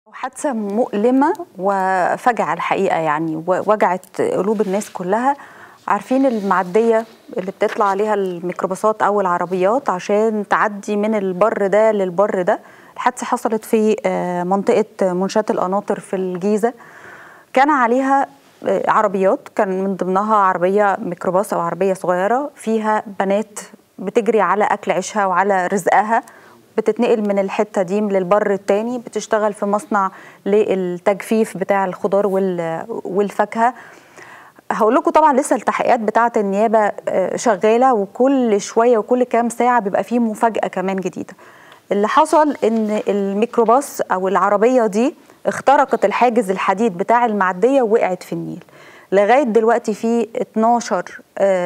حادثة مؤلمة وفجعة الحقيقة يعني وجعت قلوب الناس كلها عارفين المعدية اللي بتطلع عليها الميكروباصات أو العربيات عشان تعدي من البر ده للبر ده الحادثة حصلت في منطقة منشاة القناطر في الجيزة كان عليها عربيات كان من ضمنها عربية ميكروباص أو عربية صغيرة فيها بنات بتجري على أكل عيشها وعلى رزقها بتتنقل من الحته دي للبر التاني بتشتغل في مصنع للتجفيف بتاع الخضار والفاكهه هقول لكم طبعا لسه التحقيقات بتاعه النيابه شغاله وكل شويه وكل كام ساعه بيبقى فيه مفاجاه كمان جديده اللي حصل ان الميكروباص او العربيه دي اخترقت الحاجز الحديد بتاع المعديه ووقعت في النيل لغايه دلوقتي في 12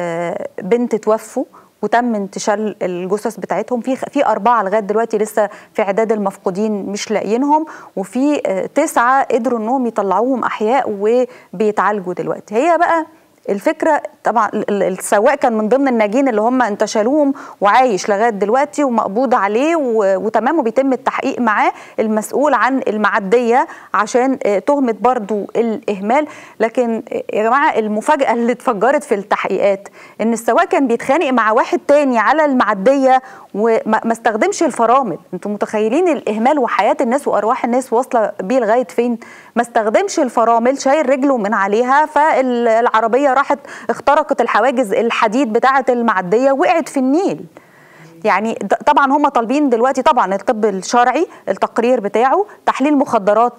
بنت توفوا وتم انتشال الجثث بتاعتهم في في اربعه لغايه دلوقتي لسه في اعداد المفقودين مش لاقيينهم وفي تسعه قدروا انهم يطلعوهم احياء وبيتعالجوا دلوقتي هي بقى الفكره طبعا السواق كان من ضمن الناجين اللي هم انتشلوهم وعايش لغايه دلوقتي ومقبوض عليه وتمام وبيتم التحقيق معاه المسؤول عن المعديه عشان تهمه برضو الاهمال لكن يا جماعه المفاجاه اللي اتفجرت في التحقيقات ان السواق كان بيتخانق مع واحد تاني على المعديه وما استخدمش الفرامل انتم متخيلين الاهمال وحياه الناس وارواح الناس واصله بيه لغايه فين ما استخدمش الفرامل شايل رجله من عليها فالعربيه راحت اخترقت الحواجز الحديد بتاعه المعديه وقعت في النيل يعني طبعا هم طالبين دلوقتي طبعا الطب الشرعي التقرير بتاعه تحليل مخدرات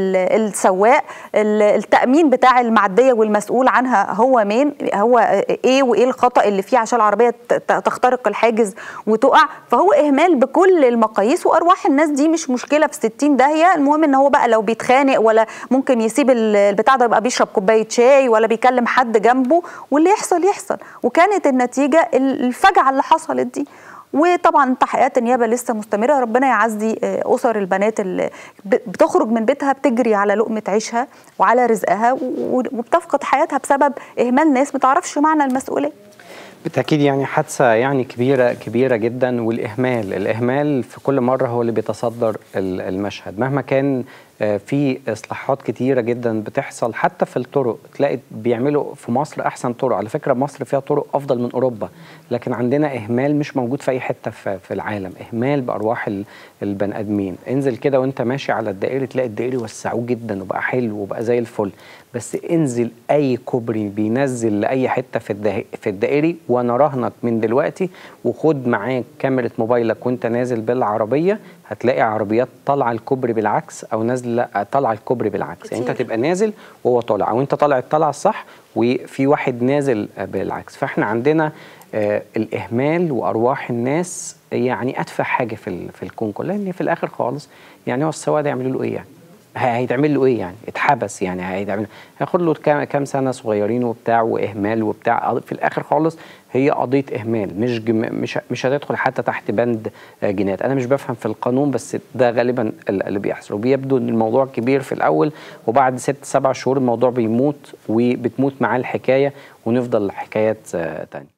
للسواق التامين بتاع المعديه والمسؤول عنها هو مين هو ايه وايه الخطا اللي فيه عشان العربيه تخترق الحاجز وتقع فهو اهمال بكل المقاييس وارواح الناس دي مش مشكله في 60 داهيه المهم ان هو بقى لو بيتخانق ولا ممكن يسيب البتاع ده يبقى بيشرب كوبايه شاي ولا بيكلم حد جنبه واللي يحصل يحصل وكانت النتيجه الفجعه اللي حصلت دي وطبعا تحقيقات النيابه لسه مستمره ربنا يعزي اسر البنات اللي بتخرج من بيتها بتجري على لقمه عيشها وعلى رزقها وبتفقد حياتها بسبب اهمال ناس ما تعرفش معنى المسؤوليه بالتاكيد يعني حادثه يعني كبيره كبيره جدا والاهمال الاهمال في كل مره هو اللي بيتصدر المشهد مهما كان في اصلاحات كتيره جدا بتحصل حتى في الطرق تلاقي بيعملوا في مصر احسن طرق على فكره مصر فيها طرق افضل من اوروبا لكن عندنا اهمال مش موجود في اي حته في العالم اهمال بارواح البني ادمين انزل كده وانت ماشي على الدائري تلاقي الدائري وسعوه جدا وبقى حلو وبقى زي الفل بس انزل اي كوبري بينزل لاي حته في في الدائري وانا راهنك من دلوقتي وخد معاك كاميرا موبايلك وانت نازل بالعربيه هتلاقي عربيات طالعه الكوبري بالعكس او نازله طالعه الكوبري بالعكس كتير. يعني انت تبقى نازل وهو طالع او انت طالع الطلعه الصح وفي واحد نازل بالعكس فاحنا عندنا آه الاهمال وارواح الناس يعني اتفه حاجه في في الكون كله لان في الاخر خالص يعني هو السواق ده يعملوا له ايه يعني هيتعمل له ايه يعني اتحبس يعني هيتعمل هياخد له كام كام سنه صغيرين وبتاع واهمال وبتاع في الاخر خالص هي قضيه اهمال مش جم مش مش هتدخل حتى تحت بند جنايات انا مش بفهم في القانون بس ده غالبا اللي بيحصل وبيبدو ان الموضوع كبير في الاول وبعد ست سبع شهور الموضوع بيموت وبتموت معاه الحكايه ونفضل حكايات تانية